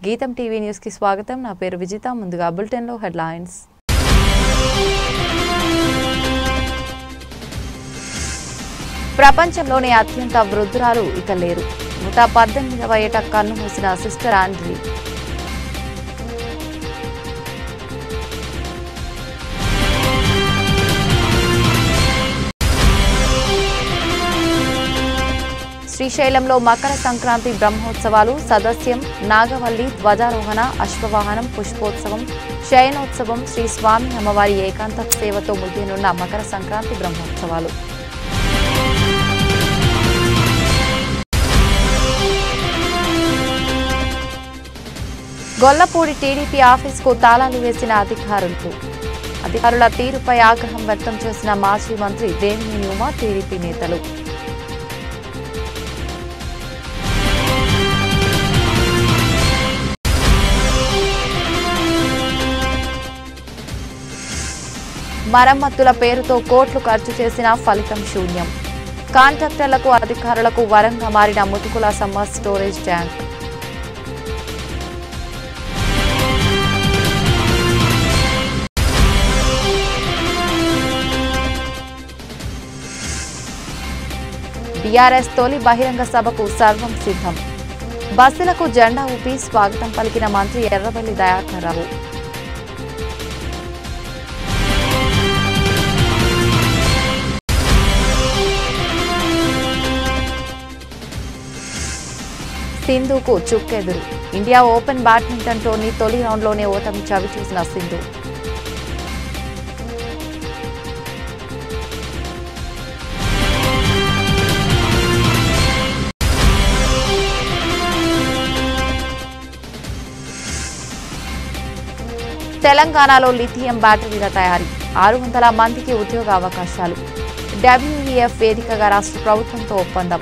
గీతం టీవీ న్యూస్కి స్వాగతం నా పేరు విజిత ముందుగా బులెటిన్లో హెడ్లైన్స్ ప్రపంచంలోనే అత్యంత వృద్ధురాలు ఇక లేరు నూట పద్దెనిమిదవ ఏట కన్ను మూసిన సిస్టర్ ఆండ్రీ శ్రీశైలంలో మకర సంక్రాంతి బ్రహ్మోత్సవాలు సదస్యం నాగవల్లి ధ్వజారోహణ అశ్వవాహనం పుష్పోత్సవం శయనోత్సవం శ్రీ స్వామి అమ్మవారి ఏకాంత సేవతో ముగియనున్న మకర సంక్రాంతి బ్రహ్మోత్సవాలు గొల్లపూడి టీడీపీ ఆఫీస్కు తాళాలు వేసిన అధికారులు అధికారుల తీరుపై ఆగ్రహం వ్యక్తం చేసిన మాజీ మంత్రి దేవినేని ఉమా టీడీపీ నేతలు మరమ్మతుల పేరుతో కోట్లు ఖర్చు చేసిన ఫలితం శూన్యం కాంట్రాక్టర్లకు అధికారులకు వరంగా మారిన ముతుకుల సమ్మర్ స్టోరేజ్ ట్యాంక్ బీఆర్ఎస్ తొలి బహిరంగ సభకు సర్వం సిద్ధం బస్సులకు జెండా ఊపి స్వాగతం పలికిన మంత్రి ఎర్రబెల్లి దయాకర్ రావు సింధుకు చుక్కెదురు ఇండియా ఓపెన్ బ్యాడ్మింటన్ టోర్నీ తొలి రౌండ్లోనే ఓటమి చవిచూసిన సింధు తెలంగాణలో లిథియం బ్యాటరీల తయారీ ఆరు వందల మందికి ఉద్యోగ అవకాశాలు డబ్ల్యూఈఎఫ్ వేదికగా రాష్ట్ర ప్రభుత్వంతో ఒప్పందం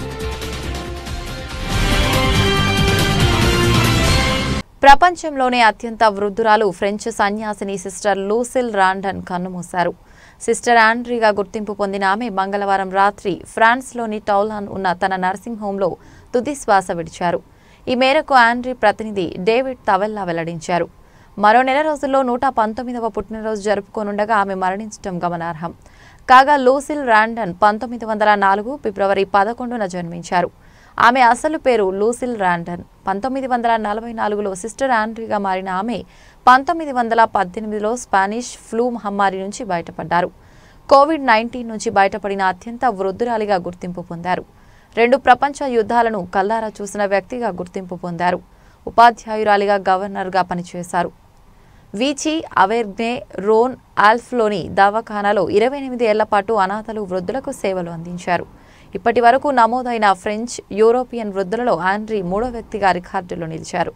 ప్రపంచంలోనే అత్యంత వృద్ధురాలు ఫ్రెంచ్ సన్యాసిని సిస్టర్ లూసిల్ రాండన్ కన్నుమూశారు సిస్టర్ ఆండ్రీగా గుర్తింపు పొందిన ఆమె మంగళవారం రాత్రి ఫ్రాన్స్లోని టౌలాన్ ఉన్న తన నర్సింగ్ హోంలో తుది శ్వాస విడిచారు ఈ మేరకు ఆండ్రీ ప్రతినిధి డేవిడ్ తవెల్లా వెల్లడించారు మరో నెల రోజుల్లో నూట పంతొమ్మిదవ పుట్టినరోజు జరుపుకోనుండగా ఆమె మరణించడం గమనార్హం కాగా లూసిల్ రాండన్ పంతొమ్మిది వందల నాలుగు ఫిబ్రవరి పదకొండున జన్మించారు ఆమె అసలు పేరు లూసిల్ రాండన్ పంతొమ్మిది వందల నలభై నాలుగులో సిస్టర్ ఆండ్రీగా మారిన ఆమె పంతొమ్మిది వందల పద్దెనిమిదిలో స్పానిష్ ఫ్లూ మహమ్మారి నుంచి బయటపడ్డారు కోవిడ్ నైన్టీన్ నుంచి బయటపడిన అత్యంత వృద్ధురాలిగా గుర్తింపు పొందారు రెండు ప్రపంచ యుద్ధాలను కల్లారా చూసిన వ్యక్తిగా గుర్తింపు పొందారు ఉపాధ్యాయురాలిగా గవర్నర్గా పనిచేశారు వీచి అవేర్గ్నే రోన్ ఆల్ఫ్లోని దవాఖానాలో ఇరవై ఎనిమిది ఏళ్ల పాటు అనాథలు వృద్ధులకు సేవలు అందించారు ఇప్పటి వరకు నమోదైన ఫ్రెంచ్ యూరోపియన్ వృద్ధులలో ఆండ్రీ మూడో వ్యక్తిగా రికార్డులో నిలిచారు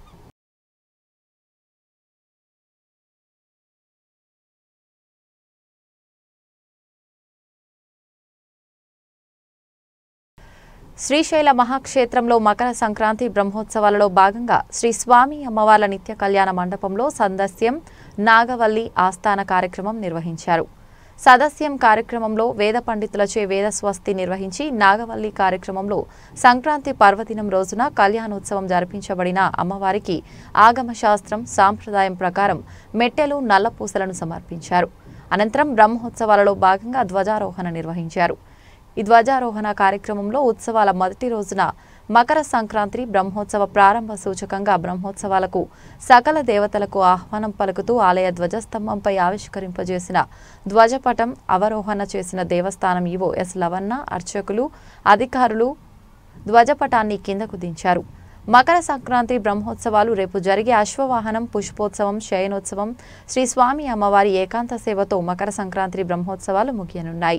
శ్రీశైల మహాక్షేత్రంలో మకర సంక్రాంతి బ్రహ్మోత్సవాలలో భాగంగా శ్రీ స్వామి అమ్మవార్ల నిత్య కళ్యాణ మండపంలో సందస్యం నాగవల్లి ఆస్థాన కార్యక్రమం నిర్వహించారు సదస్యం కార్యక్రమంలో వేద పండితులచే వేద స్వస్తి నిర్వహించి నాగవల్లి కార్యక్రమంలో సంక్రాంతి పర్వదినం రోజున కళ్యాణోత్సవం జరిపించబడిన అమ్మవారికి ఆగమ శాస్త్రం సాంప్రదాయం ప్రకారం మెట్టెలు నల్లపూసలను సమర్పించారు అనంతరం బ్రహ్మోత్సవాలలో భాగంగా ధ్వజారోహణ నిర్వహించారు ఈ ధ్వజారోహణ కార్యక్రమంలో ఉత్సవాల మొదటి రోజున మకర సంక్రాంతి బ్రహ్మోత్సవ ప్రారంభ సూచకంగా బ్రహ్మోత్సవాలకు సకల దేవతలకు ఆహ్వానం పలుకుతూ ఆలయ ధ్వజస్తంభంపై ఆవిష్కరింపజేసిన ధ్వజపటం అవరోహణ చేసిన దేవస్థానం ఈవో ఎస్ లవన్న అర్చకులు అధికారులు ధ్వజపటాన్ని కిందకు దించారు మకర సంక్రాంతి బ్రహ్మోత్సవాలు రేపు జరిగే అశ్వవాహనం పుష్పోత్సవం శయనోత్సవం శ్రీ స్వామి అమ్మవారి ఏకాంత సేవతో మకర సంక్రాంతి బ్రహ్మోత్సవాలు ముగియనున్నాయి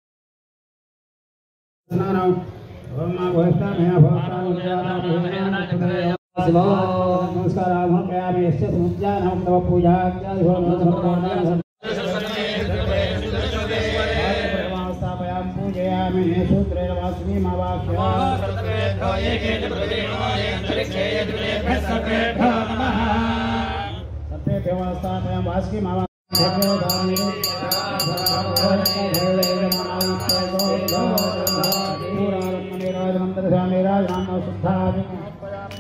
पूजयामि सूत्रेण वास्मीम् सत्तेभ्यो वास्ताभ्यां वास्कीम्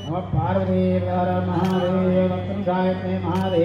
नमः पार्वतीर महादेव वक्त्रं गायत्री महादेव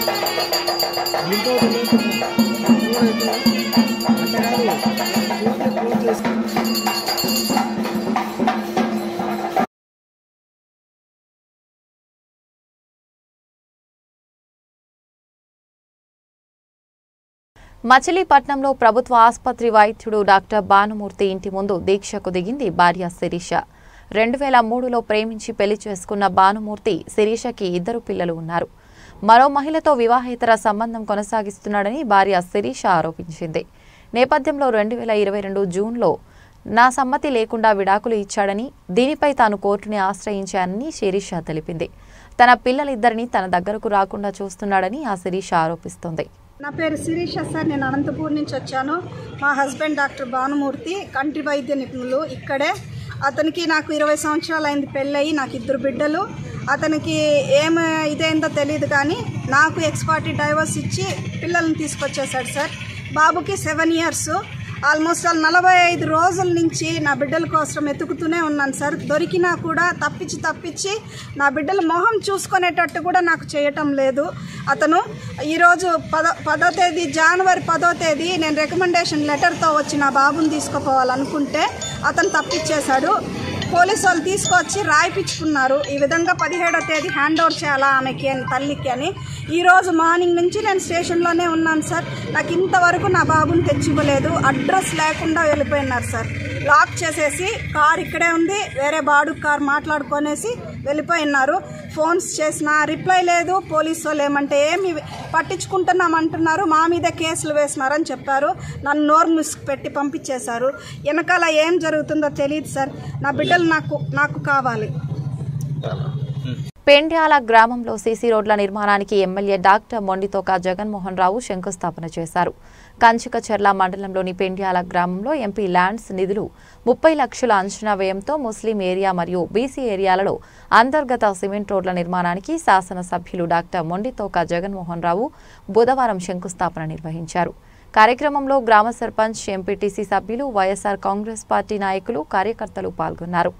మచిలీపట్నంలో ప్రభుత్వ ఆసుపత్రి వైద్యుడు డాక్టర్ భానుమూర్తి ఇంటి ముందు దీక్షకు దిగింది భార్య శిరీష రెండు వేల మూడులో ప్రేమించి పెళ్లి చేసుకున్న భానుమూర్తి శిరీషకి ఇద్దరు పిల్లలు ఉన్నారు మరో మహిళతో వివాహేతర సంబంధం కొనసాగిస్తున్నాడని భార్య శిరీష ఆరోపించింది నేపథ్యంలో రెండు వేల ఇరవై రెండు జూన్లో నా సమ్మతి లేకుండా విడాకులు ఇచ్చాడని దీనిపై తాను కోర్టుని ఆశ్రయించానని శిరీష తెలిపింది తన పిల్లలిద్దరిని తన దగ్గరకు రాకుండా చూస్తున్నాడని ఆ శిరీష ఆరోపిస్తోంది నా పేరు శిరీష సార్ నేను అనంతపూర్ నుంచి వచ్చాను మా హస్బెండ్ డాక్టర్ భానుమూర్తి కంటి వైద్య నిపుణులు ఇక్కడే అతనికి నాకు ఇరవై సంవత్సరాలు అయింది పెళ్ళయి నాకు ఇద్దరు బిడ్డలు అతనికి ఏమి ఇదేందో తెలియదు కానీ నాకు ఎక్స్పార్టీ డైవర్స్ ఇచ్చి పిల్లల్ని తీసుకొచ్చేసాడు సార్ బాబుకి సెవెన్ ఇయర్స్ ఆల్మోస్ట్ ఆల్ నలభై ఐదు రోజుల నుంచి నా బిడ్డల కోసం ఎతుకుతూనే ఉన్నాను సార్ దొరికినా కూడా తప్పించి తప్పించి నా బిడ్డల మొహం చూసుకునేటట్టు కూడా నాకు చేయటం లేదు అతను ఈరోజు పదో పదో తేదీ జనవరి పదో తేదీ నేను రికమెండేషన్ లెటర్తో వచ్చి నా బాబుని తీసుకుపోవాలనుకుంటే అతను తప్పించేశాడు పోలీసు వాళ్ళు తీసుకొచ్చి రాయిపించుకున్నారు ఈ విధంగా పదిహేడో తేదీ హ్యాండ్ ఓవర్ చేయాలా ఆమెకి అని తల్లికి అని ఈ రోజు మార్నింగ్ నుంచి నేను స్టేషన్లోనే ఉన్నాను సార్ నాకు ఇంతవరకు నా బాబుని తెచ్చివ్వలేదు అడ్రస్ లేకుండా వెళ్ళిపోయినారు సార్ లాక్ చేసేసి కార్ ఇక్కడే ఉంది వేరే బాడు కార్ మాట్లాడుకొనేసి వెళ్ళిపోయినారు ఫోన్స్ చేసినా రిప్లై లేదు పోలీసు వాళ్ళు ఏమంటే ఏమి పట్టించుకుంటున్నాం అంటున్నారు మా మీద కేసులు వేసినారని చెప్పారు నన్ను నోరు ముసుగు పెట్టి పంపించేశారు వెనకాల ఏం జరుగుతుందో తెలియదు సార్ నా బిడ్డలు నాకు నాకు కావాలి పెండ్యాల గ్రామంలో సీసీ రోడ్ల నిర్మాణానికి ఎమ్మెల్యే డాక్టర్ మొండితోక జగన్మోహన్ రావు శంకుస్థాపన చేశారు కంచికచెర్ల మండలంలోని పెండ్యాల గ్రామంలో ఎంపీ ల్యాండ్స్ నిధులు ముప్పై లక్షల అంచనా వ్యయంతో ముస్లిం ఏరియా మరియు బీసీ ఏరియాలలో అంతర్గత సిమెంట్ రోడ్ల నిర్మాణానికి శాసనసభ్యులు డాక్టర్ మొండితోక జగన్మోహన్ రావు బుధవారం శంకుస్థాపన నిర్వహించారు కార్యక్రమంలో గ్రామ సర్పంచ్ ఎంపీటీసీ సభ్యులు వైఎస్ఆర్ కాంగ్రెస్ పార్టీ నాయకులు కార్యకర్తలు పాల్గొన్నారు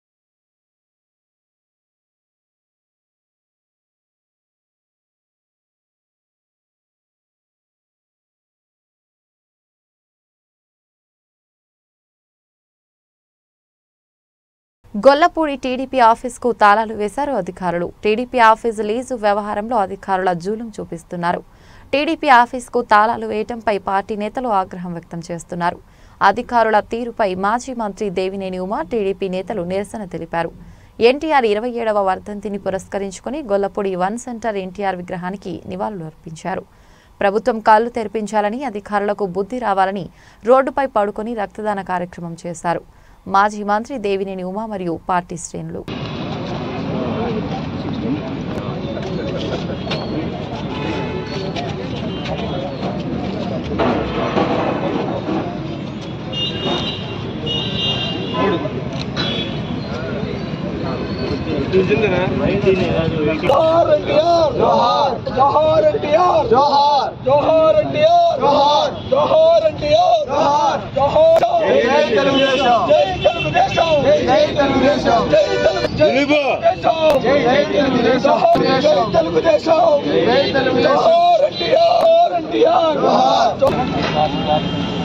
గొల్లపూడి టీడీపీ ఆఫీస్కు తాళాలు వేశారు అధికారులు టీడీపీ ఆఫీస్ లీజు వ్యవహారంలో అధికారుల జూలుం చూపిస్తున్నారు టీడీపీ ఆఫీస్కు తాళాలు వేయటంపై పార్టీ నేతలు ఆగ్రహం వ్యక్తం చేస్తున్నారు అధికారుల తీరుపై మాజీ మంత్రి దేవినేని ఉమా టీడీపీ నేతలు నిరసన తెలిపారు ఎన్టీఆర్ ఇరవై ఏడవ వర్ధంతిని పురస్కరించుకుని గొల్లపూడి వన్ సెంటర్ ఎన్టీఆర్ విగ్రహానికి నివాళులు అర్పించారు ప్రభుత్వం కాళ్లు తెరిపించాలని అధికారులకు బుద్ధి రావాలని రోడ్డుపై పడుకొని రక్తదాన కార్యక్రమం చేశారు మాజీ మంత్రి దేవినేని ఉమా మరియు పార్టీ శ్రేణులు जोहार एनटीआर जोहार जोहार एनटीआर जोहार जोहार एनटीआर जोहार जोहार एनटीआर जोहार जोहार जय తెలుగుదేశం జై తెలుగుదేశం జై తెలుగుదేశం జై తెలుగుదేశం జై తెలుగుదేశం జై తెలుగుదేశం జై తెలుగుదేశం జోహార్ ఎన్టీఆర్ ఎన్టీఆర్ జోహార్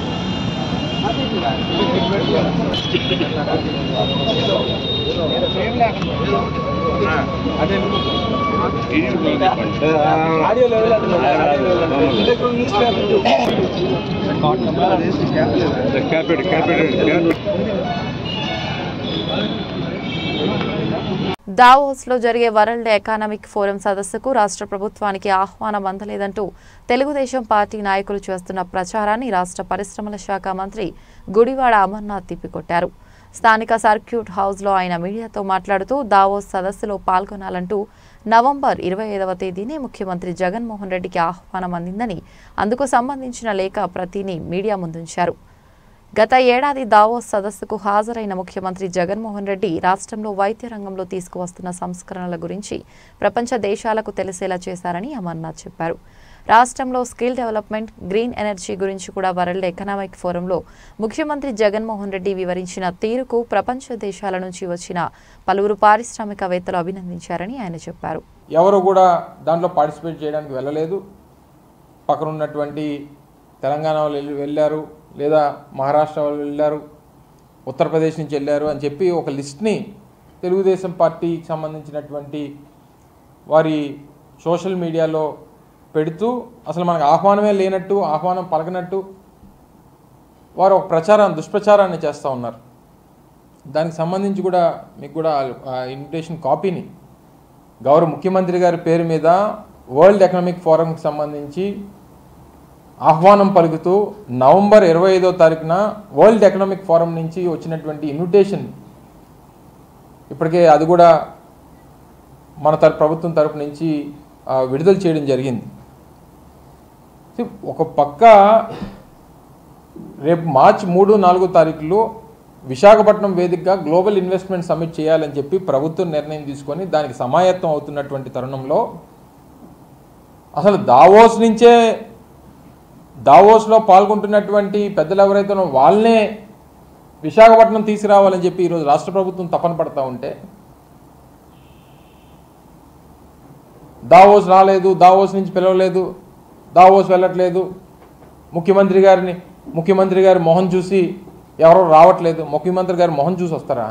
దావోస్ లో జరిగే వరల్డ్ ఎకానమిక్ ఫోరం సదస్సుకు రాష్ట్ర ప్రభుత్వానికి ఆహ్వానం అందలేదంటూ తెలుగుదేశం పార్టీ నాయకులు చేస్తున్న ప్రచారాన్ని రాష్ట్ర పరిశ్రమల శాఖ మంత్రి గుడివాడ అమర్నాథ్ తిప్పికొట్టారు స్థానిక సర్క్యూట్ హౌస్లో ఆయన మీడియాతో మాట్లాడుతూ దావోస్ సదస్సులో పాల్గొనాలంటూ నవంబర్ ఇరవై ఐదవ తేదీనే ముఖ్యమంత్రి జగన్మోహన్ రెడ్డికి ఆహ్వానం అందిందని అందుకు సంబంధించిన లేఖ ప్రతిని మీడియా ముందుంచారు గత ఏడాది దావోస్ సదస్సుకు హాజరైన ముఖ్యమంత్రి జగన్మోహన్ రెడ్డి రాష్ట్రంలో వైద్య రంగంలో తీసుకువస్తున్న సంస్కరణల గురించి ప్రపంచ దేశాలకు తెలిసేలా చేశారని అమర్నాథ్ చెప్పారు రాష్ట్రంలో స్కిల్ డెవలప్మెంట్ గ్రీన్ ఎనర్జీ గురించి కూడా వరల్డ్ ఎకనామిక్ ఫోరంలో ముఖ్యమంత్రి జగన్మోహన్ రెడ్డి వివరించిన తీరుకు ప్రపంచ దేశాల నుంచి వచ్చిన పలువురు పారిశ్రామికవేత్తలు అభినందించారని ఆయన చెప్పారు ఎవరు కూడా దాంట్లో పార్టిసిపేట్ చేయడానికి వెళ్ళలేదు పక్కన ఉన్నటువంటి తెలంగాణ వాళ్ళు వెళ్ళి- వెళ్ళారు లేదా మహారాష్ట్ర వాళ్ళు వెళ్ళారు ఉత్తరప్రదేశ్ నుంచి వెళ్ళారు అని చెప్పి ఒక లిస్ట్ని తెలుగుదేశం పార్టీకి సంబంధించినటువంటి వారి సోషల్ మీడియాలో పెడుతూ అసలు మనకు ఆహ్వానమే లేనట్టు ఆహ్వానం పలకనట్టు వారు ఒక ప్రచారం దుష్ప్రచారాన్ని చేస్తూ ఉన్నారు దానికి సంబంధించి కూడా మీకు కూడా ఆ ఇన్విటేషన్ కాపీని గౌరవ ముఖ్యమంత్రి గారి పేరు మీద వరల్డ్ ఎకనామిక్ ఫోరంకి సంబంధించి ఆహ్వానం పలుకుతూ నవంబర్ ఇరవై ఐదో తారీఖున వరల్డ్ ఎకనామిక్ ఫోరం నుంచి వచ్చినటువంటి ఇన్విటేషన్ ఇప్పటికే అది కూడా మన తర ప్రభుత్వం తరపు నుంచి ఆ, విడుదల చేయడం జరిగింది See, ఒక పక్క రేపు మార్చి మూడు నాలుగో తారీఖులో విశాఖపట్నం వేదికగా గ్లోబల్ ఇన్వెస్ట్మెంట్ సమ్మిట్ చేయాలని చెప్పి ప్రభుత్వం నిర్ణయం తీసుకొని దానికి సమాయత్తం అవుతున్నటువంటి తరుణంలో అసలు దావోస్ నుంచే దావోస్లో పాల్గొంటున్నటువంటి పెద్దలు ఎవరైతే ఉన్నారో వాళ్ళనే విశాఖపట్నం తీసుకురావాలని చెప్పి ఈరోజు రాష్ట్ర ప్రభుత్వం తపన పడతా ఉంటే దావోస్ రాలేదు దావోస్ నుంచి పిలవలేదు దావోస్ వెళ్ళట్లేదు ముఖ్యమంత్రి గారిని ముఖ్యమంత్రి గారి మొహం చూసి ఎవరో రావట్లేదు ముఖ్యమంత్రి గారి మొహం చూసి వస్తారా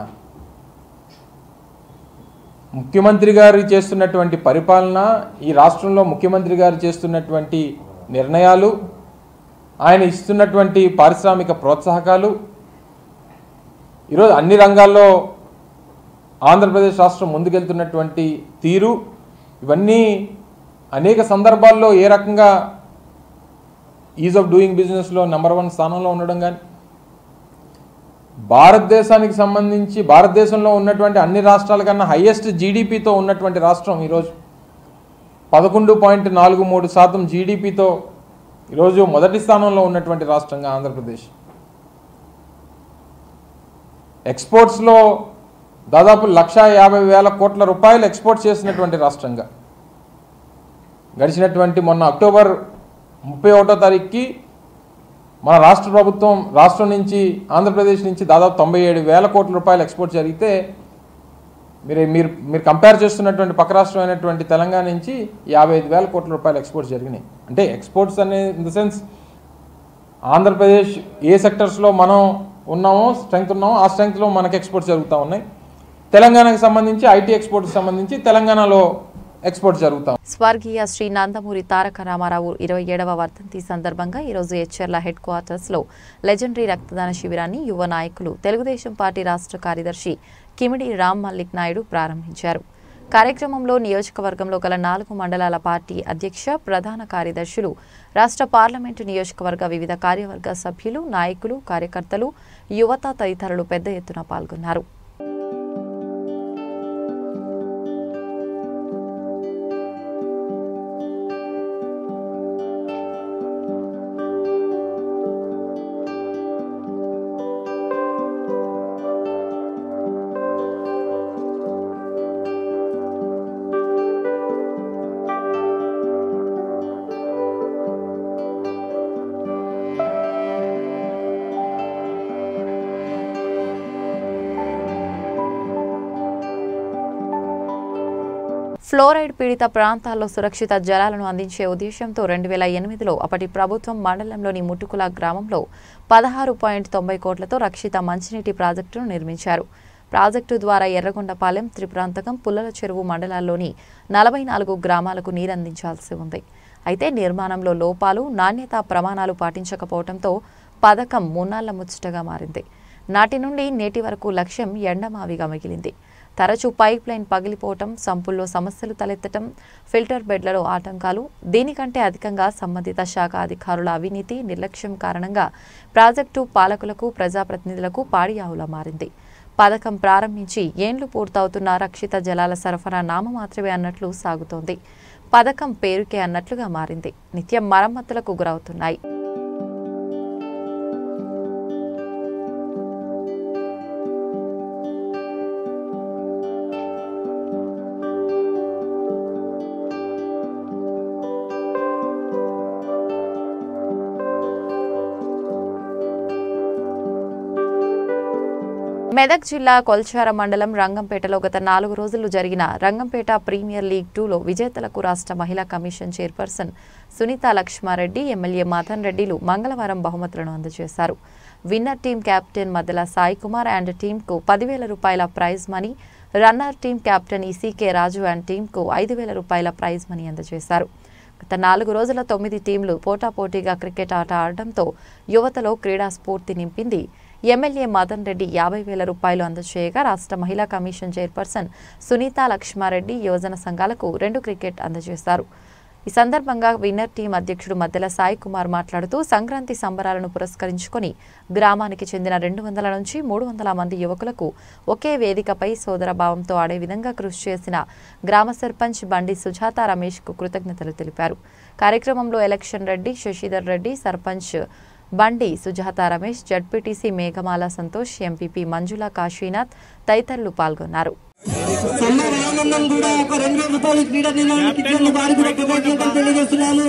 ముఖ్యమంత్రి గారు చేస్తున్నటువంటి పరిపాలన ఈ రాష్ట్రంలో ముఖ్యమంత్రి గారు చేస్తున్నటువంటి నిర్ణయాలు ఆయన ఇస్తున్నటువంటి పారిశ్రామిక ప్రోత్సాహకాలు ఈరోజు అన్ని రంగాల్లో ఆంధ్రప్రదేశ్ రాష్ట్రం ముందుకెళ్తున్నటువంటి తీరు ఇవన్నీ అనేక సందర్భాల్లో ఏ రకంగా ఈజ్ ఆఫ్ డూయింగ్ బిజినెస్లో నెంబర్ వన్ స్థానంలో ఉండడం కానీ భారతదేశానికి సంబంధించి భారతదేశంలో ఉన్నటువంటి అన్ని రాష్ట్రాల కన్నా హయ్యెస్ట్ జీడిపితో ఉన్నటువంటి రాష్ట్రం ఈరోజు పదకొండు పాయింట్ నాలుగు మూడు శాతం జీడిపితో ఈరోజు మొదటి స్థానంలో ఉన్నటువంటి రాష్ట్రంగా ఆంధ్రప్రదేశ్ ఎక్స్పోర్ట్స్లో దాదాపు లక్ష యాభై వేల కోట్ల రూపాయలు ఎక్స్పోర్ట్ చేసినటువంటి రాష్ట్రంగా గడిచినటువంటి మొన్న అక్టోబర్ ముప్పై ఒకటో తారీఖుకి మన రాష్ట్ర ప్రభుత్వం రాష్ట్రం నుంచి ఆంధ్రప్రదేశ్ నుంచి దాదాపు తొంభై ఏడు వేల కోట్ల రూపాయలు ఎక్స్పోర్ట్ జరిగితే మీరు మీరు మీరు కంపేర్ చేస్తున్నటువంటి పక్క రాష్ట్రం అయినటువంటి తెలంగాణ నుంచి యాభై ఐదు వేల కోట్ల రూపాయలు ఎక్స్పోర్ట్స్ జరిగినాయి అంటే ఎక్స్పోర్ట్స్ అనే ఇన్ ద సెన్స్ ఆంధ్రప్రదేశ్ ఏ సెక్టర్స్లో మనం ఉన్నామో స్ట్రెంగ్త్ ఉన్నామో ఆ స్ట్రెంగ్త్లో మనకి ఎక్స్పోర్ట్స్ జరుగుతూ ఉన్నాయి తెలంగాణకు సంబంధించి ఐటీ ఎక్స్పోర్ట్కి సంబంధించి తెలంగాణలో ఎక్స్పోర్ట్స్ జరుగుతూ స్వర్గీయ శ్రీ నందమూరి తారక రామారావు ఇరవై ఏడవ వర్ధంతి సందర్భంగా ఈరోజు హెచ్ఎర్ల హెడ్ క్వార్టర్స్లో లెజెండరీ రక్తదాన శిబిరాన్ని యువ నాయకులు తెలుగుదేశం పార్టీ రాష్ట్ర కార్యదర్శి కిమిడి రామ్ మల్లిక్ నాయుడు ప్రారంభించారు కార్యక్రమంలో నియోజకవర్గంలో గల నాలుగు మండలాల పార్టీ అధ్యక్ష ప్రధాన కార్యదర్శులు రాష్ట్ర పార్లమెంటు నియోజకవర్గ వివిధ కార్యవర్గ సభ్యులు నాయకులు కార్యకర్తలు యువత తదితరులు పెద్ద ఎత్తున పాల్గొన్నారు ఫ్లోరైడ్ పీడిత ప్రాంతాల్లో సురక్షిత జలాలను అందించే ఉద్దేశంతో రెండు వేల ఎనిమిదిలో అప్పటి ప్రభుత్వం మండలంలోని ముట్టుకుల గ్రామంలో పదహారు పాయింట్ తొంభై కోట్లతో రక్షిత మంచినీటి ప్రాజెక్టును నిర్మించారు ప్రాజెక్టు ద్వారా ఎర్రగొండపాలెం త్రిప్రాంతకం పుల్లల చెరువు మండలాల్లోని నలభై నాలుగు గ్రామాలకు నీరందించాల్సి ఉంది అయితే నిర్మాణంలో లోపాలు నాణ్యతా ప్రమాణాలు పాటించకపోవడంతో పథకం మున్నాళ్ల ముచ్చటగా మారింది నాటి నుండి నేటి వరకు లక్ష్యం ఎండమావిగా మిగిలింది తరచూ పైప్ లైన్ పగిలిపోవటం సంపుల్లో సమస్యలు తలెత్తటం ఫిల్టర్ బెడ్లలో ఆటంకాలు దీనికంటే అధికంగా సంబంధిత శాఖ అధికారుల అవినీతి నిర్లక్ష్యం కారణంగా ప్రాజెక్టు పాలకులకు ప్రజాప్రతినిధులకు పాడియావులా మారింది పథకం ప్రారంభించి ఏండ్లు పూర్తవుతున్న రక్షిత జలాల సరఫరా నామమాత్రమే అన్నట్లు సాగుతోంది పథకం పేరుకే అన్నట్లుగా మారింది నిత్యం మరమ్మతులకు గురవుతున్నాయి మెదక్ జిల్లా కొల్చార మండలం రంగంపేటలో గత నాలుగు రోజులు జరిగిన రంగంపేట ప్రీమియర్ లీగ్ టూలో విజేతలకు రాష్ట్ర మహిళా commission chairperson Sunitha Lakshmareddy MLA Madan రెడ్డిలు మంగళవారం బహుమతులను అందజేశారు winner team captain Maddala Sai Kumar and టీంకు పదివేల రూపాయల prize money runner team captain ECK Raju and టీంకు ఐదు వేల రూపాయల ప్రైజ్ మనీ అందజేశారు గత నాలుగు రోజుల తొమ్మిది టీంలు పోటాపోటీగా క్రికెట్ ఆట ఆడడంతో యువతలో క్రీడా స్ఫూర్తి నింపింది ఎమ్మెల్యే మదన్ రెడ్డి యాభై వేల రూపాయలు అందజేయగా రాష్ట్ర మహిళా కమిషన్ చైర్పర్సన్ సునీత లక్ష్మారెడ్డి యువజన సంఘాలకు రెండు క్రికెట్ అందజేశారు ఈ సందర్భంగా విన్నర్ టీం అధ్యక్షుడు మద్దెల సాయి కుమార్ మాట్లాడుతూ సంక్రాంతి సంబరాలను పురస్కరించుకొని గ్రామానికి చెందిన రెండు వందల నుంచి మూడు వందల మంది యువకులకు ఒకే వేదికపై సోదర భావంతో ఆడే విధంగా కృషి చేసిన గ్రామ సర్పంచ్ బండి సుజాత రమేష్కు కృతజ్ఞతలు తెలిపారు కార్యక్రమంలో election Reddy Sasidhar Reddy sarpanch Bandi Sujatha Ramesh ZPTC Meghamala Santosh MPP Manjula Kashinath తదితరులు పాల్గొన్నారు సమ్మర్ ఆనందం కూడా ఒక రెండు వేల రూపాయలు క్రీడా నిర్వహణకి ఇచ్చినందుకు వారికి కూడా కృతజ్ఞతలు తెలియజేస్తున్నాము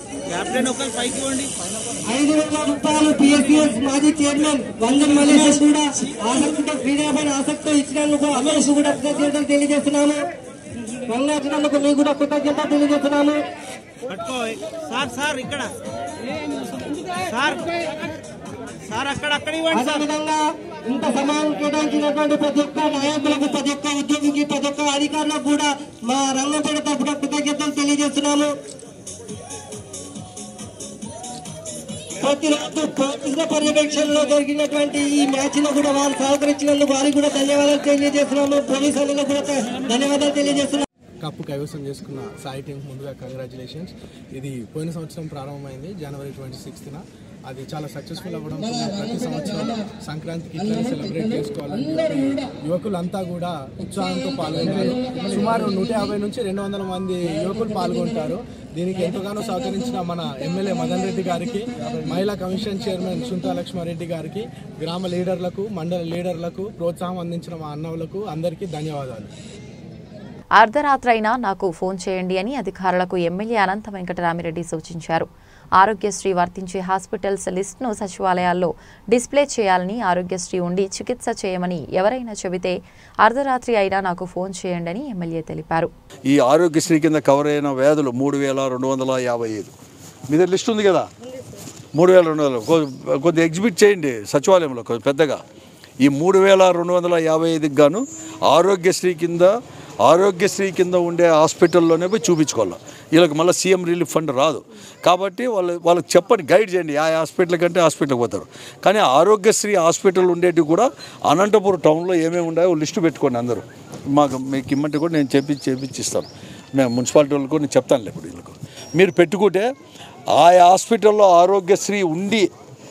ఐదు వేల రూపాయలు పిఎస్పిఎస్ మాజీ చైర్మన్ వందన్ మల్లేష్ కూడా ఆసక్తితో క్రీడాపైన ఆసక్తితో ఇచ్చినందుకు అమరేష్ కూడా కృతజ్ఞతలు తెలియజేస్తున్నాము రంగాచినందుకు మీకు కూడా కృతజ్ఞతలు తెలియజేస్తున్నాము పట్టుకో సార్ సార్ ఇక్కడ సార్ సార్ అక్కడ అక్కడ ఇవ్వండి సార్ అదేవిధంగా ఇంత సమయం కేటాయించినటువంటి ప్రతి ఒక్క నాయకులకు ప్రతి ఒక్క ఉద్యోగికి ప్రతి ఒక్క అధికారులకు కూడా మా రంగంపేట తరఫున కృతజ్ఞతలు తెలియజేస్తున్నాము ప్రతిరోజు పోలీసుల పర్యవేక్షణలో జరిగినటువంటి ఈ మ్యాచ్ లో కూడా వారు సహకరించినందుకు వారికి కూడా ధన్యవాదాలు తెలియజేస్తున్నాము పోలీసులకు కూడా ధన్యవాదాలు తెలియజేస్తున్నాము కప్పు కైవసం చేసుకున్న సాయి టీం ముందుగా కంగ్రాచులేషన్స్ ఇది పోయిన సంవత్సరం ప్రారంభమైంది జనవరి ట్వంటీ సిక్స్త్న అది చాలా సక్సెస్ఫుల్ అవ్వడం ప్రతి సంవత్సరం సంక్రాంతికి ఇట్లా సెలబ్రేట్ చేసుకోవాలని చెప్పి యువకులంతా కూడా ఉత్సాహంతో పాల్గొన్నారు సుమారు నూట యాభై నుంచి రెండు వందల మంది యువకులు పాల్గొంటారు దీనికి ఎంతగానో సహకరించిన మన ఎమ్మెల్యే మదన్ రెడ్డి గారికి మహిళా కమిషన్ చైర్మన్ సుంతా లక్ష్మారెడ్డి గారికి గ్రామ లీడర్లకు మండల లీడర్లకు ప్రోత్సాహం అందించిన మా అన్నవులకు అందరికీ ధన్యవాదాలు అర్ధరాత్రైనా నాకు ఫోన్ చేయండి అని అధికారులకు ఎమ్మెల్యే అనంత వెంకటరామిరెడ్డి సూచించారు ఆరోగ్యశ్రీ వర్తించే హాస్పిటల్స్ లిస్టును సచివాలయాల్లో డిస్ప్లే చేయాలని ఆరోగ్యశ్రీ ఉండి చికిత్స చేయమని ఎవరైనా చెబితే అర్ధరాత్రి అయినా నాకు ఫోన్ చేయండి అని ఎమ్మెల్యే తెలిపారు ఈ ఆరోగ్యశ్రీ కింద కవర్ అయిన వ్యాధులు మూడు వేల రెండు వందల యాభై ఐదు మీ దగ్గర లిస్ట్ ఉంది కదా మూడు వేల రెండు వందలు కొ- కొద్దిగా ఎగ్జిబిట్ చేయండి సచివాలయంలో కొద్ది పెద్దగా ఈ మూడు వేల రెండు వందల యాభై ఐదుకి గాను ఆరోగ్యశ్రీ కింద ఆరోగ్యశ్రీ కింద ఉండే హాస్పిటల్లోనే పోయి చూపించుకోవాలి వీళ్ళకి మళ్ళీ సీఎం రిలీఫ్ ఫండ్ రాదు కాబట్టి వాళ్ళు వాళ్ళకి చెప్పండి గైడ్ చేయండి ఆ హాస్పిటల్ కంటే హాస్పిటల్కి పోతారు కానీ ఆరోగ్యశ్రీ హాస్పిటల్ ఉండేటివి కూడా అనంతపురం టౌన్లో ఏమేమి ఉన్నాయో లిస్టు పెట్టుకోండి అందరూ మాకు మీకు ఇమ్మంటే కూడా నేను చెప్పి చేపించిస్తాను మేము మున్సిపాలిటీ వాళ్ళకు నేను చెప్తానులే ఇప్పుడు వీళ్ళకు మీరు పెట్టుకుంటే ఆ హాస్పిటల్లో ఆరోగ్యశ్రీ ఉండి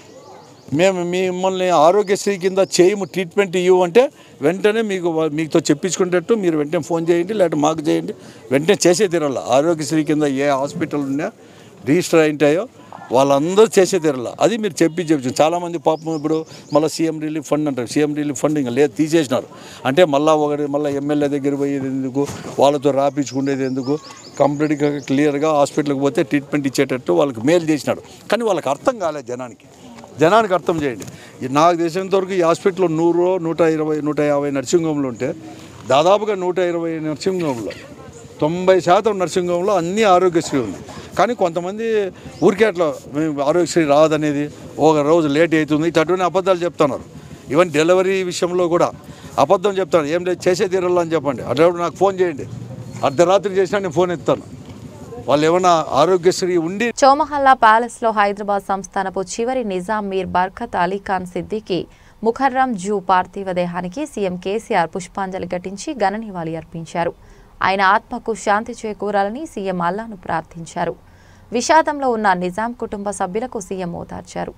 మేము మిమ్మల్ని ఆరోగ్యశ్రీ కింద చేయము ట్రీట్మెంట్ ఇవ్వమంటే వెంటనే మీకు వా- మీతో చెప్పించుకునేటట్టు మీరు వెంటనే ఫోన్ చేయండి లేకపోతే మాకు చేయండి వెంటనే చేసే తీరాల ఆరోగ్యశ్రీ కింద ఏ హాస్పిటల్ ఉన్నా రిజిస్టర్ అయింటాయో వాళ్ళందరూ చేసే తీరాల అది మీరు చెప్పి చెప్పచ్చు చాలామంది పాపం ఇప్పుడు మళ్ళీ సీఎం రిలీఫ్ ఫండ్ అంటారు సీఎం రిలీఫ్ ఫండ్ ఇంకా లేదు తీసేసినారు అంటే మళ్ళీ ఒకటి మళ్ళీ ఎమ్మెల్యే దగ్గర పోయేది ఎందుకు వాళ్ళతో రాపించుకునేది ఎందుకు కంప్లీట్గా క్లియర్గా హాస్పిటల్కి పోతే ట్రీట్మెంట్ ఇచ్చేటట్టు వాళ్ళకి మేలు చేసినాడు కానీ వాళ్ళకి అర్థం కాలేదు జనానికి జనానికి అర్థం చేయండి ఈ నాకు తెలిసినంత వరకు ఈ హాస్పిటల్లో నూరు నూట ఇరవై నూట యాభై నర్సింగ్ హోమ్లు ఉంటే దాదాపుగా నూట ఇరవై నర్సింగ్ హోమ్లో తొంభై శాతం నర్సింగ్ హోమ్లో అన్ని ఆరోగ్యశ్రీ ఉంది కానీ కొంతమంది ఊరికే అట్లా మేము ఆరోగ్యశ్రీ రాదనేది ఒక రోజు లేట్ అవుతుంది ఇటువంటి అబద్ధాలు చెప్తున్నారు ఈవెన్ డెలివరీ విషయంలో కూడా అబద్ధం చెప్తాను ఏం లేదు చేసే తీరాలని చెప్పండి అటువంటి నాకు ఫోన్ చేయండి అర్ధరాత్రి చేసినా నేను ఫోన్ ఎత్తాను వాళ్ళు ఏమైనా ఆరోగ్యశ్రీ ఉండి చౌమహల్లా ప్యాలెస్ లో హైదరాబాద్ సంస్థానపు చివరి నిజాం మీర్ బర్కత్ అలీ ఖాన్ సిద్దికి ముఖర్రం జూ పార్థివ దేహానికి సీఎం కేసీఆర్ పుష్పాంజలి ఘటించి ఘన నివాళి అర్పించారు ఆయన ఆత్మకు శాంతి చేకూరాలని సీఎం అల్లాను ప్రార్థించారు విషాదంలో ఉన్న నిజాం కుటుంబ సభ్యులకు సీఎం ఓదార్చారు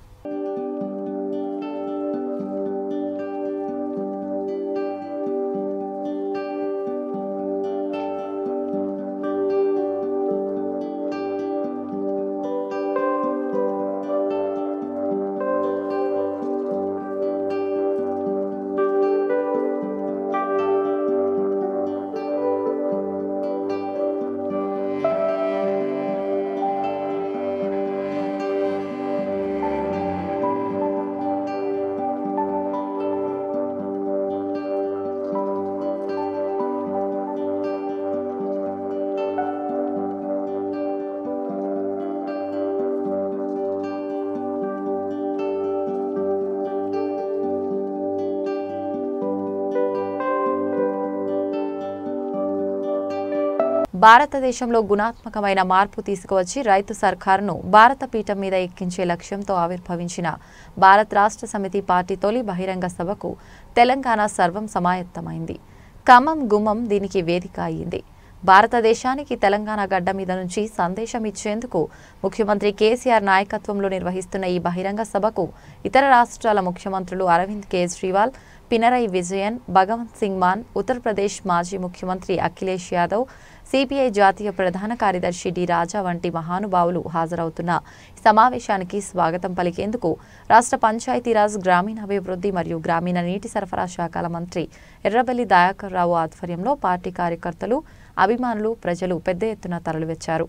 భారతదేశంలో గుణాత్మకమైన మార్పు తీసుకువచ్చి రైతు సర్కారును భారత పీఠం మీద ఎక్కించే లక్ష్యంతో ఆవిర్భవించిన భారత్ రాష్ట్ర సమితి పార్టీ తొలి బహిరంగ సభకు తెలంగాణ సర్వం సమాయత్తమైంది ఖమ్మం గుమ్మం దీనికి వేదిక అయింది భారతదేశానికి తెలంగాణ గడ్డ మీద నుంచి సందేశం ఇచ్చేందుకు ముఖ్యమంత్రి కేసీఆర్ నాయకత్వంలో నిర్వహిస్తున్న ఈ బహిరంగ సభకు ఇతర రాష్ట్రాల ముఖ్యమంత్రులు అరవింద్ కేజ్రీవాల్ పినరయి విజయన్ భగవంత్ సింగ్ మాన్ ఉత్తరప్రదేశ్ మాజీ ముఖ్యమంత్రి అఖిలేష్ యాదవ్ సిపిఐ జాతీయ ప్రధాన కార్యదర్శి డి రాజా వంటి మహానుభావులు హాజరవుతున్న ఈ సమావేశానికి స్వాగతం పలికేందుకు రాష్ట్ర పంచాయతీరాజ్ గ్రామీణాభివృద్ధి మరియు గ్రామీణ నీటి సరఫరా శాఖల మంత్రి ఎర్రబెల్లి దయాకర్ రావు ఆధ్వర్యంలో పార్టీ కార్యకర్తలు అభిమానులు ప్రజలు పెద్ద ఎత్తున తరలివచ్చారు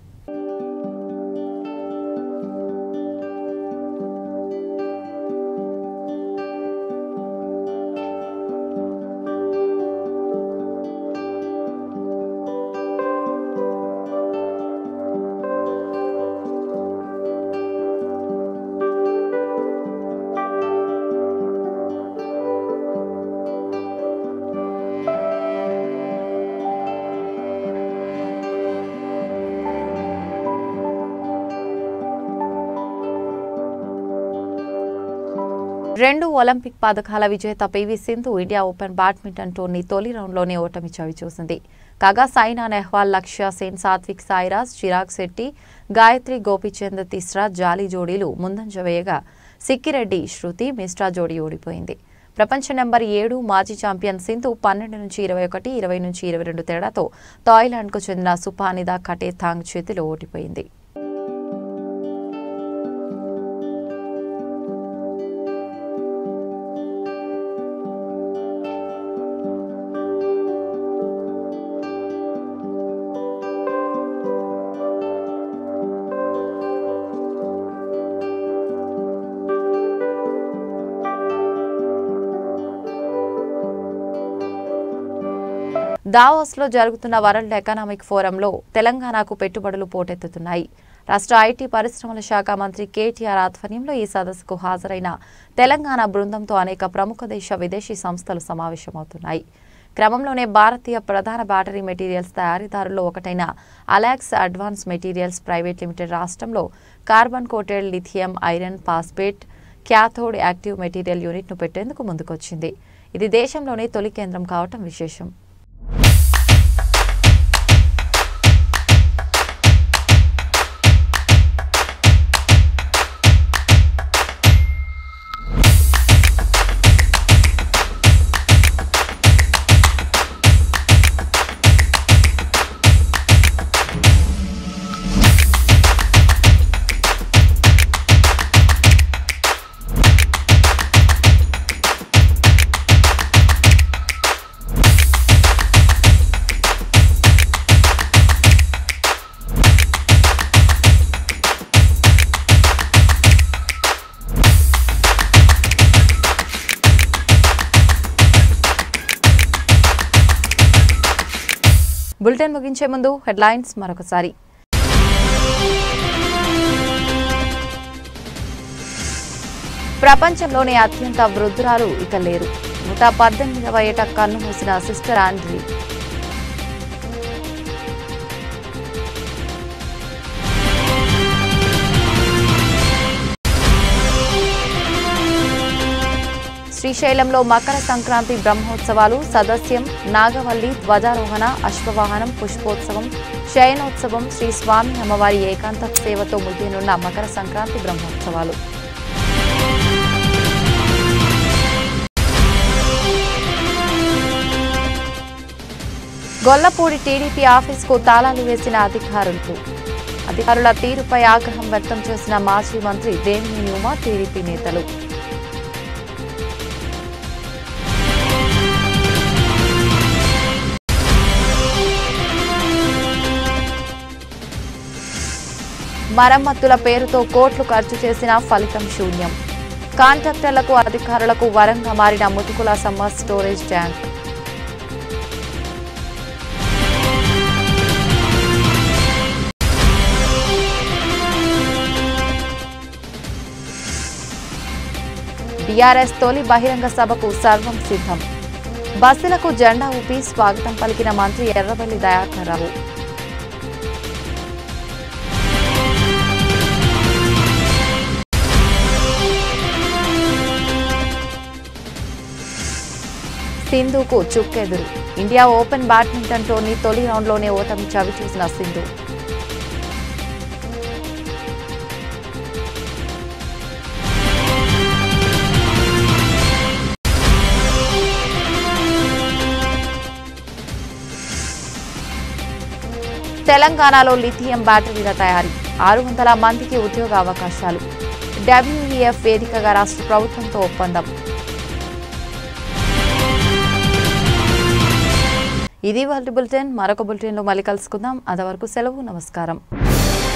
రెండు ఒలింపిక్ పథకాల విజేత PV Sindhu India open badminton tourney తొలి రౌండ్లోనే ఓటమి చవిచూసింది కాగా సైనా నెహ్వాల్ లక్ష్య సేన్ సాత్విక్ సాయిరాజ్ చిరాగ్ శెట్టి గాయత్రి గోపిచంద్ తిస్రా జాలీ జోడీలు ముందంజ వేయగా సిక్కిరెడ్డి శృతి మిస్ట్రా జోడీ ఓడిపోయింది ప్రపంచ నెంబర్ ఏడు మాజీ ఛాంపియన్ సింధు పన్నెండు నుంచి ఇరవై ఒకటి ఇరవై నుంచి ఇరవై రెండు తేడాతో థాయిలాండ్కు చెందిన సుపానిదా కటే థాంగ్ చేతిలో ఓడిపోయింది దావోస్లో జరుగుతున్న వరల్డ్ ఎకనామిక్ ఫోరంలో తెలంగాణకు పెట్టుబడులు పోటెత్తుతున్నాయి రాష్ట్ర ఐటీ పరిశ్రమల శాఖ మంత్రి కేటీఆర్ ఆధ్వర్యంలో ఈ సదస్సుకు హాజరైన తెలంగాణ బృందంతో అనేక ప్రముఖ దేశ విదేశీ సంస్థలు సమావేశమవుతున్నాయి క్రమంలోనే భారతీయ ప్రధాన బ్యాటరీ మెటీరియల్స్ తయారీదారుల్లో ఒకటైన Allox advance materials private limited రాష్ట్రంలో carbon coated lithium iron phosphate cathode active material యూనిట్ను పెట్టేందుకు ముందుకొచ్చింది ఇది దేశంలోనే తొలి కేంద్రం కావటం విశేషం బులెటిన్ ముగించే ముందు హెడ్లైన్స్ మరొకసారి ప్రపంచంలోనే అత్యంత వృద్ధురాలు ఇక లేరు నూట పద్దెనిమిదవ ఏట కన్ను మూసిన సిస్టర్ ఆండ్రీ శ్రీశైలంలో మకర సంక్రాంతి బ్రహ్మోత్సవాలు సదస్యం నాగవల్లి ధ్వజారోహణ అశ్వవాహనం పుష్పోత్సవం శయనోత్సవం శ్రీ స్వామి అమ్మవారి ఏకాంత సేవతో ముగియనున్న మకర సంక్రాంతి బ్రహ్మోత్సవాలు గొల్లపూడి టీడీపీ ఆఫీసుకు తాళాలు వేసిన అధికారులు అధికారుల తీరుపై ఆగ్రహం వ్యక్తం చేసిన మాజీ మంత్రి దేవినేని ఉమా టీడీపీ నేతలు మరమ్మతుల పేరుతో కోట్లు ఖర్చు చేసిన ఫలితం శూన్యం కాంట్రాక్టర్లకు అధికారులకు వరంగా మారిన ముతుకుల సమ్మర్ స్టోరేజ్ ట్యాంక్ బీఆర్ఎస్ తొలి బహిరంగ సభకు సర్వం సిద్ధం బస్సులకు జెండా ఊపి స్వాగతం పలికిన మంత్రి ఎర్రబెల్లి దయాకర్ రావు సింధుకు చుక్కెదురు ఇండియా ఓపెన్ బ్యాడ్మింటన్ టోర్నీ తొలి రౌండ్లోనే ఓటమి చవిచూసిన సింధు తెలంగాణలో లిథియం బ్యాటరీల తయారీ ఆరు వందల మందికి ఉద్యోగ అవకాశాలు డబ్ల్యూఈఎఫ్ వేదికగా రాష్ట్ర ప్రభుత్వంతో ఒప్పందం ఇది వాళ్ళ బులెటిన్ మరొక బులెటిన్లో మళ్ళీ కలుసుకుందాం అంతవరకు సెలవు నమస్కారం